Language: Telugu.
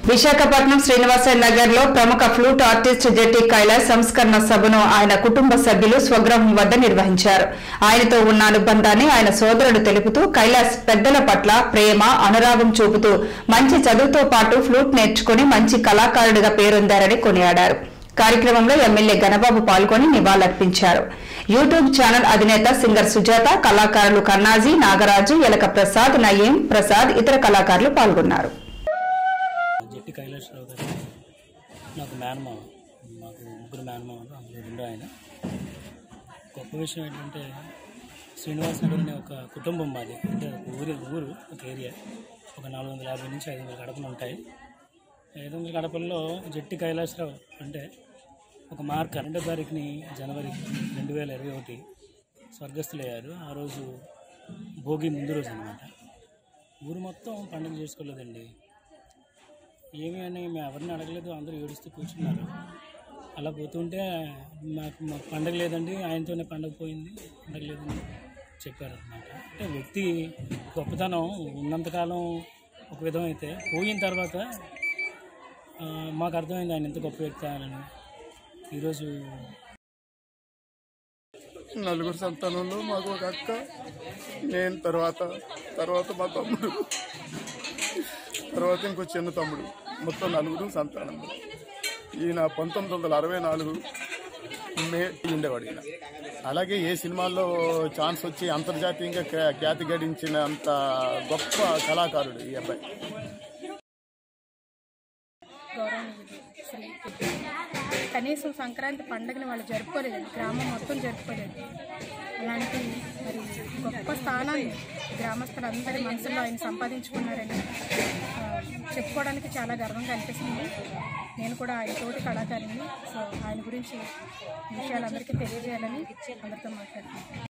విశాఖపట్నం శ్రీనివాస నగర్ లో ప్రముఖ ఫ్లూట్ ఆర్టిస్ట్ జెట్టి కైలాస్ సంస్కరణ సభను ఆయన కుటుంబ సభ్యులు స్వగృహం వద్ద నిర్వహించారు ఆయనతో ఉన్న అనుబంధాన్ని ఆయన సోదరుడు తెలుపుతూ కైలాస్ పెద్దల పట్ల ప్రేమ అనురాగం చూపుతూ మంచి చదువుతో పాటు ఫ్లూట్ నేర్చుకుని మంచి కళాకారుడిగా పేరొందారని కొనియాడారు కార్యక్రమంలో ఎమ్మెల్యే గణబాబు పాల్గొని నివాళులర్పించారు యూట్యూబ్ ఛానల్ అధినేత సింగర్ సుజాత కళాకారులు కన్నాజీ నాగరాజు ఎలక ప్రసాద్ నయీం ప్రసాద్ ఇతర కళాకారులు పాల్గొన్నారు జట్టి కైలాసరావు గారు నాకు మేనమామ మాకు ముగ్గురు మేనమామలు అందులో రెండో ఆయన గొప్ప విషయం ఏంటంటే శ్రీనివాస్ నగర్ అనే ఒక కుటుంబం మాది అంటే ఒక ఊరి ఊరు ఒక ఏరియా ఒక నాలుగు వందల యాభై నుంచి ఐదు వందల గడపలు ఉంటాయి ఐదు వందల గడపల్లో జట్టి కైలాసరావు అంటే ఒక మార్క్ రెండో తారీఖుని జనవరి రెండు వేల ఇరవై ఒకటి స్వర్గస్థులయ్యారు ఆ రోజు భోగి ముందు రోజు అనమాట ఊరు మొత్తం పండుగ చేసుకోలేదండి ఏమి అని మేము ఎవరిని అడగలేదు అందరూ ఏడుస్తూ కూర్చున్నారు అలా పోతుంటే మాకు మాకు పండగ లేదండి ఆయనతోనే పండగ పోయింది పండగ లేదని చెప్పారు అనమాట అంటే వ్యక్తి గొప్పతనం ఉన్నంతకాలం ఒక విధం అయితే పోయిన తర్వాత ఆ, మాకు అర్థమైంది ఆయన ఎంత గొప్ప వ్యక్తి ఆయనని ఈరోజు నలుగురు సంతానంలో మాకు ఒక అక్క నేను తర్వాత తర్వాత మా తమ్ముడు తర్వాత ఇంకో చిన్న తమ్ముడు మొత్తం నలుగురు సంతానం ఈయన పంతొమ్మిది వందల అరవై నాలుగు మే ఉండేవాడు ఈయన అలాగే ఏ సినిమాల్లో ఛాన్స్ వచ్చి అంతర్జాతీయంగా ఖ్యా- ఖ్యాతి గడించిన అంత గొప్ప కళాకారుడు ఈ అబ్బాయి గౌరవనీయులు శ్రీ కనీసం సంక్రాంతి పండుగని వాళ్ళు జరుపుకోలేదండి గ్రామం మొత్తం జరుపుకోలేదు అలాంటి మరి గొప్ప స్థానాన్ని గ్రామస్తులందరి మనసులో ఆయన సంపాదించుకున్నారని ఆ, చెప్పుకోవడానికి చాలా గర్వంగా అనిపిస్తుంది నేను కూడా ఆయన తోటి కళాకారిని సో ఆయన గురించి ఈ విషయాలందరికీ తెలియజేయాలని అందరితో మాట్లాడుతున్నాను